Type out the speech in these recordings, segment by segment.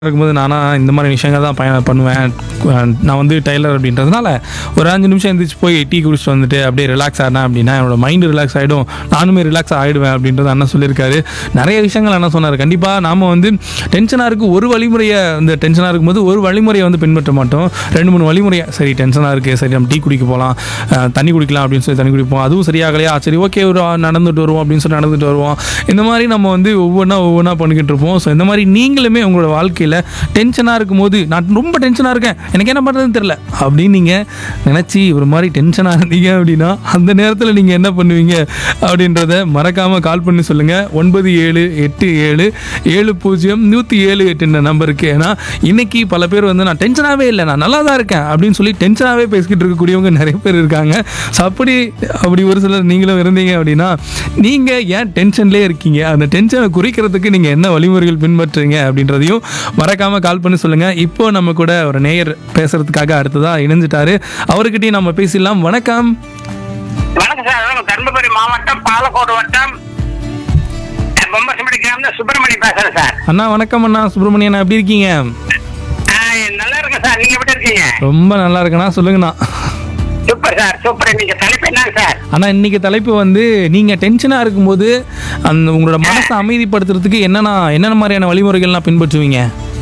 இருக்கும்போது நானா இந்த மாதிரி விஷயங்கள் தான் பயணம் பண்ணுவேன் அஹ் நான் வந்து டெய்லர் அப்படின்றதுனால ஒரு அஞ்சு நிமிஷம் எந்திரிச்சு போய் டீ குடிச்சிட்டு வந்துட்டு அப்படியே ரிலாக்ஸ் ஆனேன் அப்படின்னா என்னோட மைண்டு ரிலாக்ஸ் ஆகிடும் நானுமே ரிலாக்ஸ் ஆகிடுவேன் அப்படின்றது அண்ணன் சொல்லியிருக்காரு நிறைய விஷயங்கள் அண்ணன் சொன்னார் கண்டிப்பாக நாம் வந்து டென்ஷனாக இருக்கு ஒரு வழிமுறையை இந்த டென்ஷனாக இருக்கும்போது ஒரு வழிமுறையை வந்து பின்பற்ற மாட்டோம் ரெண்டு மூணு வழிமுறையை சரி டென்ஷனாக இருக்குது சரி நம்ம டீ குடிக்க போகலாம் தண்ணி குடிக்கலாம் அப்படின்னு சொல்லி தண்ணி குடிப்போம் அதுவும் சரியாகலையா சரி ஓகே ஒரு நடந்துட்டு வருவோம் அப்படின்னு சொல்லி நடந்துட்டு வருவோம் இந்த மாதிரி நம்ம வந்து ஒவ்வொன்றா ஒவ்வொன்றா பண்ணிக்கிட்டு இருப்போம் ஸோ இந்த மாதிரி நீங்களுமே உங்களோட வாழ்க்கையில் டென்ஷனாக இருக்கும்போது நான் ரொம்ப டென்ஷனாக இருக்கேன் எனக்கு என்ன பண்ணுறதுன்னு தெரில அப்படின்னு நீங்கள் நினச்சி ஒரு மாதிரி டென்ஷனாக இருந்தீங்க அப்படின்னா அந்த நேரத்தில் நீங்கள் என்ன பண்ணுவீங்க அப்படின்றத மறக்காமல் கால் பண்ணி சொல்லுங்கள் ஒன்பது ஏழு எட்டு ஏழு ஏழு பூஜ்ஜியம் நூற்றி ஏழு எட்டுன்ற நம்பருக்கு ஏன்னா இன்னைக்கு பல பேர் வந்து நான் டென்ஷனாகவே இல்லை நான் நல்லா தான் இருக்கேன் அப்படின்னு சொல்லி டென்ஷனாகவே பேசிக்கிட்டு இருக்கக்கூடியவங்க நிறைய பேர் இருக்காங்க ஸோ அப்படி அப்படி ஒரு சிலர் நீங்களும் இருந்தீங்க அப்படின்னா நீங்கள் ஏன் டென்ஷன்லேயே இருக்கீங்க அந்த டென்ஷனை குறிக்கிறதுக்கு நீங்கள் என்ன வழிமுறைகள் பின்பற்றுறீங்க அப்படின்றதையும் மறக்காமல் கால் பண்ணி சொல்லுங்கள் இப்போ நம்ம கூட ஒரு நேயர் பேசுறதுக்காக அடுத்ததாக இணைஞ்சிட்டாரு அவர்கிட்டயும் நம்ம பேசிடலாம் வணக்கம் வணக்கம் சார் வணக்கம் தருமபுரி மாவட்டம் பாலக்கோடு வட்டம் பொம்பசிம்படி கிராமம் சுப்பிரமணி பேசுறேன் சார் அண்ணா வணக்கம் அண்ணா சுப்பிரமணியன் எப்படி இருக்கீங்க ஆ, நல்லா இருக்கேன் சார் நீங்க எப்படி இருக்கீங்க ரொம்ப நல்லா இருக்கண்ணா சொல்லுங்கண்ணா சூப்பர் சார் சூப்பர் நீங்க தலைப்பு என்ன சார் அண்ணா இன்னைக்கு தலைப்பு வந்து நீங்கள் டென்ஷனாக இருக்கும்போது அந்த உங்களோட மனசை அமைதிப்படுத்துறதுக்கு என்னென்ன என்னென்ன மாதிரியான வழிமுறைகள்லாம் பின்பற்றுவீங்க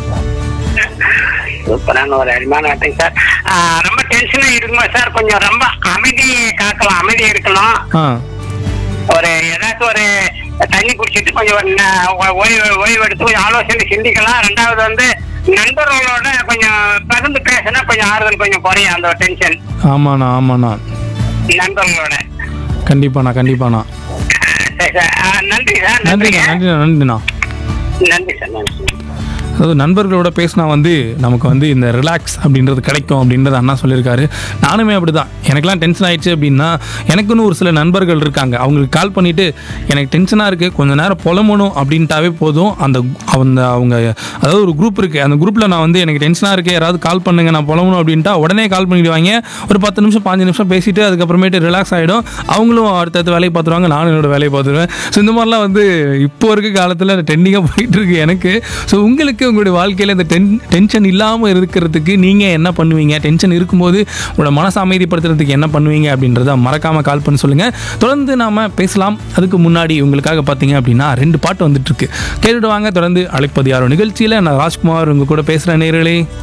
சூப்பரான ஒரு அருமையான வார்த்தை சார் ஆ, ரொம்ப டென்ஷனா இருக்குமா சார் கொஞ்சம் ரொம்ப அமைதி காக்கலாம் அமைதி இருக்கணும் ஆ ஒரு ஏதாச்சும் ஒரு தண்ணி குடிச்சிட்டு கொஞ்சம் ஒரு ந- ஓ- ஓய்வு ஓய்வு எடுத்து கொஞ்சம் ஆலோசனை சிந்திக்கலாம் ரெண்டாவது வந்து நண்பர்களோட கொஞ்சம் பகிர்ந்து பேசினா கொஞ்சம் ஆறுதல் கொஞ்சம் குறையும் அந்த டென்ஷன் ஆமாண்ணா ஆமாண்ணா நண்பர்களோட கண்டிப்பாண்ணா கண்டிப்பாண்ணா சரி சார் ஆ, நன்றி சார் நன்றிண்ணா நன்றிங்க நன்றிண்ணா நன்றிண்ணா நன்றி சார் நன்றி அதாவது நண்பர்களோட பேசினா வந்து நமக்கு வந்து இந்த ரிலாக்ஸ் அப்படின்றது கிடைக்கும் அப்படின்றது அண்ணா சொல்லியிருக்காரு நானுமே அப்படி தான் எனக்கெல்லாம் டென்ஷன் ஆயிடுச்சு அப்படின்னா எனக்குன்னு ஒரு சில நண்பர்கள் இருக்காங்க அவங்களுக்கு கால் பண்ணிவிட்டு எனக்கு டென்ஷனாக இருக்குது கொஞ்ச நேரம் புலம்பணும் அப்படின்ட்டாவே போதும் அந்த அந்த அவங்க அதாவது ஒரு குரூப் இருக்குது அந்த குரூப்பில் நான் வந்து எனக்கு டென்ஷனாக இருக்குது யாராவது கால் பண்ணுங்க நான் புலம்பணும் அப்படின்ட்டா உடனே கால் பண்ணிடுவாங்க ஒரு பத்து நிமிஷம் பாஞ்சு நிமிஷம் பேசிட்டு அதுக்கப்புறமேட்டு ரிலாக்ஸ் ஆகிடும் அவங்களும் அடுத்தடுத்த வேலையை பார்த்துருவாங்க நானும் என்னோட வேலையை பார்த்துருவேன் ஸோ இந்த மாதிரிலாம் வந்து இப்போ இருக்க காலத்தில் ட்ரெண்டிங்காக போயிட்டு இருக்கு எனக்கு ஸோ உங்களுக்கு உங்களுடைய வாழ்க்கையில் இந்த டென் டென்ஷன் இல்லாமல் இருக்கிறதுக்கு நீங்கள் என்ன பண்ணுவீங்க டென்ஷன் இருக்கும்போது உங்களோட மனசை அமைதிப்படுத்துறதுக்கு என்ன பண்ணுவீங்க அப்படின்றத மறக்காமல் கால் பண்ணி சொல்லுங்கள் தொடர்ந்து நாம் பேசலாம் அதுக்கு முன்னாடி உங்களுக்காக பார்த்தீங்க அப்படின்னா ரெண்டு பாட்டு வந்துட்டு இருக்கு கேட்டுட்டு வாங்க தொடர்ந்து அழைப்பது யாரோ நிகழ்ச்சியில் நான் ராஜ்குமார் உங்க கூட பேசுகிற நேர்களே